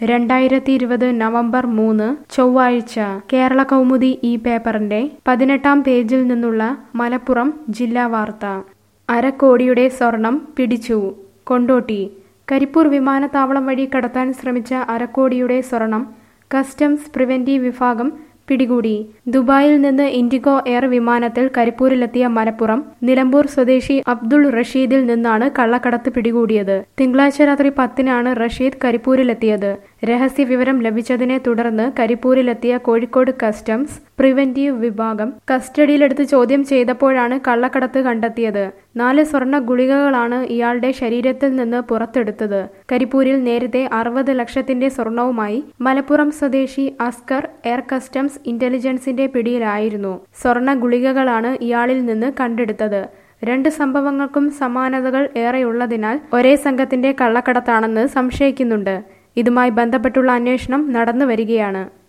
രണ്ടായിരത്തി ഇരുപത് നവംബർ മൂന്ന് ചൊവ്വാഴ്ച കേരള കൗമുദി ഈ പേപ്പറിന്റെ പതിനെട്ടാം പേജിൽ നിന്നുള്ള മലപ്പുറം ജില്ലാ വാർത്ത അരക്കോടിയുടെ സ്വർണം പിടിച്ചു കൊണ്ടോട്ടി കരിപ്പൂർ വിമാനത്താവളം വഴി കടത്താൻ ശ്രമിച്ച അരക്കോടിയുടെ സ്വർണം കസ്റ്റംസ് പ്രിവന്റീവ് വിഭാഗം പിടികൂടി ദുബായിൽ നിന്ന് ഇൻഡിഗോ എയർ വിമാനത്തിൽ കരിപ്പൂരിലെത്തിയ മലപ്പുറം നിലമ്പൂർ സ്വദേശി അബ്ദുൾ റഷീദിൽ നിന്നാണ് കള്ളക്കടത്ത് പിടികൂടിയത് തിങ്കളാഴ്ച രാത്രി പത്തിനാണ് റഷീദ് കരിപ്പൂരിലെത്തിയത് രഹസ്യ വിവരം ലഭിച്ചതിനെ തുടർന്ന് കരിപ്പൂരിലെത്തിയ കോഴിക്കോട് കസ്റ്റംസ് പ്രിവന്റീവ് വിഭാഗം കസ്റ്റഡിയിലെടുത്ത് ചോദ്യം ചെയ്തപ്പോഴാണ് കള്ളക്കടത്ത് കണ്ടെത്തിയത് നാല് സ്വർണ്ണ ഗുളികകളാണ് ഇയാളുടെ ശരീരത്തിൽ നിന്ന് പുറത്തെടുത്തത് കരിപ്പൂരിൽ നേരത്തെ അറുപത് ലക്ഷത്തിന്റെ സ്വർണവുമായി മലപ്പുറം സ്വദേശി അസ്കർ എയർ കസ്റ്റംസ് ഇന്റലിജൻസിന്റെ പിടിയിലായിരുന്നു സ്വർണ്ണ ഗുളികകളാണ് ഇയാളിൽ നിന്ന് കണ്ടെടുത്തത് രണ്ട് സംഭവങ്ങൾക്കും സമാനതകൾ ഏറെയുള്ളതിനാൽ ഒരേ സംഘത്തിന്റെ കള്ളക്കടത്താണെന്ന് സംശയിക്കുന്നുണ്ട് ഇതുമായി ബന്ധപ്പെട്ടുള്ള അന്വേഷണം നടന്നു വരികയാണ്